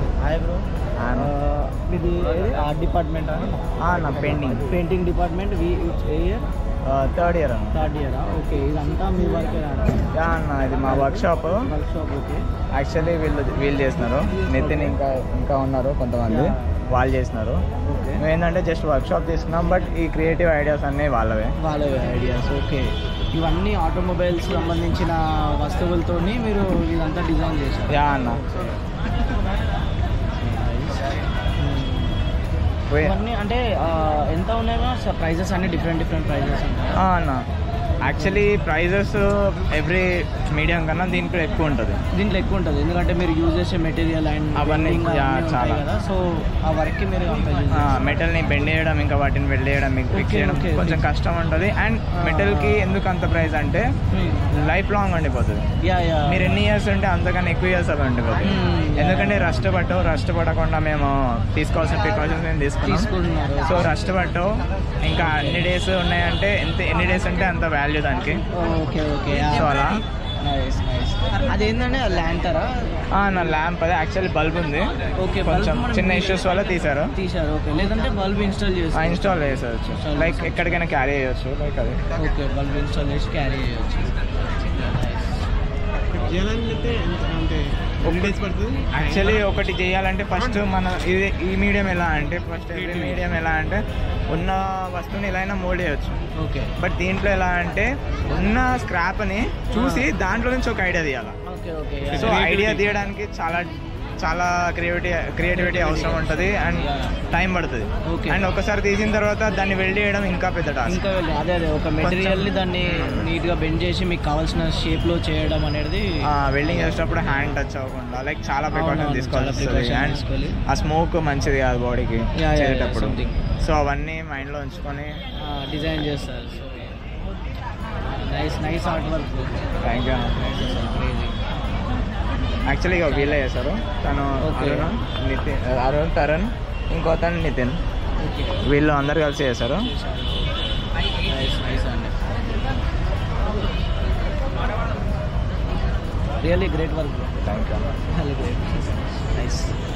Hi bro అన్న. ఇది art department అని అన్న painting painting department V A year third year అన్న థర్డ్ ఇయర్ ఓకే ఇదంతా మీ వర్క్ యా అన్న ఇది మా workshop workshop okay actually వీళ్ళు వీళ్ళు చేస్తున్నారు నితిన్ ఇంకా ఇంకా ఉన్నారు కొంతమంది Yeah. వాళ్ళు చేస్తున్నారు ఓకే మేము ఏంటంటే జస్ట్ వర్క్ షాప్ తీసుకున్నాం బట్ ఈ క్రియేటివ్ ఐడియాస్ అన్నీ వాళ్ళవే వాళ్ళ ఐడియాస్ ఓకే ఇవన్నీ ఆటోమొబైల్స్ సంబంధించిన వస్తువులతోని మీరు ఇదంతా డిజైన్ చేశారు యా అన్న వే- ఇవన్నీ అంటే ఆ, ఎంత ఉన్నాయి ప్రైజెస్ అన్ని డిఫరెంట్ డిఫరెంట్ ప్రైజెస్ ఉంటాయి ఆ, అన్న యాక్చువల్లీ ప్రైజెస్ ఎవ్రీ మీడియం కన్నా దీనికి ఎక్కువ ఉంటుంది దీంట్లో ఎక్కువ ఉంటుంది ఎందుకంటే మీరు యూజ్ చేసే మెటీరియల్ అండ్ అవన్నీ, యా, చాలా. కదా సో ఆ వర్క్కి మీరు అంత use చేస్తారు. మెటల్ని బెండ్ చేయడం ఇంకా వాటిని బెండ్ చేయడం మీకు ఫిక్స్ Okay, చేయడం okay, కొంచెం fix. కష్టం ఉంటుంది అండ్ Ah. మెటల్కి ఎందుకు అంత ప్రైస్ అంటే Hmm. లైఫ్ లాంగ్ ఉండిపోతుంది యా యా మీరు ఎన్ని ఇయర్స్ ఉంటే అంతకన్నా ఎక్కువ ఇయర్స్ అవి ఉండిపోతుంది Hmm, yeah. ఎందుకంటే రస్ట్ పట్టు రస్ట్ పడకుండా మేము తీసుకోవాల్సిన ప్రికాషన్స్ మేము తీసుకున్నాం తీసుకుంటున్నారు సో రస్ట్ పట్టు ఇంకా అన్ని డేస్ ఉన్నాయంటే ఎంత ఎన్ని డేస్ ఉంటే అంత వాల్యూ దానికి ఓకే ఓకే సో అలా నైస్ నైస్ అదేంటంటే ల్యాంటరా ఆ, నా ల్యాంప్ అదే యాక్చువల్లీ బల్బ్ ఉంది ఓకే కొంచెం చిన్న ఇష్యూస్ వల్ల తీసారు తీశారు ఓకే లేదంటే బల్బ్ ఇన్స్టాల్ చేసి ఇన్స్టాల్ చేసేయచ్చు Install లైక్ చేసి. ఎక్కడికైనా క్యారీ చేయొచ్చు లైక్ అది ఓకే బల్బ్ ఇన్స్టాల్ చేసి క్యారీ చేయొచ్చు యాక్చువల్లీ ఒకటి చేయాలంటే ఫస్ట్ మన ఇది ఈ మీడియం ఎలా అంటే ఫస్ట్ ఈ మీడియం ఎలా అంటే ఉన్న వస్తువుని ఎలా అయినా మోల్డ్ చేయొచ్చు ఓకే బట్ దీంట్లో ఎలా అంటే ఉన్న స్క్రాప్ని చూసి దాంట్లో నుంచి ఒక ఐడియా తీయాలి ఓకే ఓకే సో ఐడియా తీయడానికి చాలా చాలా క్రియేటివిటీ క్రియేటివిటీ అవసరం ఉంటుంది అండ్ టైం పడుతుంది Okay. అండ్ ఒకసారి తీసిన తర్వాత దాన్ని వెల్డ్ చేయడం ఇంకా పెద్ద టాస్క్ ఇంకా వెళ్ళి- అదే అదే ఒక మెటీరియల్ని దాన్ని నీట్గా బెండ్ చేసి మీకు కావాల్సిన షేప్లో చేయడం అనేది వెల్డింగ్ చేసేటప్పుడు హ్యాండ్ టచ్ అవ్వకుండా లైక్ చాలా ప్రికాషన్ అవునవును, తీసుకోవాల్సి చాలా వస్తుంది precaution అండ్ తీసుకోవాలి. ఆ స్మోక్ మంచిది కాదు బాడీకి Yeah, yeah, yeah, చేసేటప్పుడు something. సో అవన్నీ మైండ్లో ఉంచుకొని డిజైన్ చేస్తారు so nice nice art work thank you actually ఇక వీళ్ళే చేస్తారు తను Okay. అరుణ్ నితిన్ అరుణ్ తరుణ్ ఇంకో అతను నితిన్ ఓకే వీళ్ళు అందరు కలిసి చేశారు నైస్ నైస్ అండి really great work thank you really great nice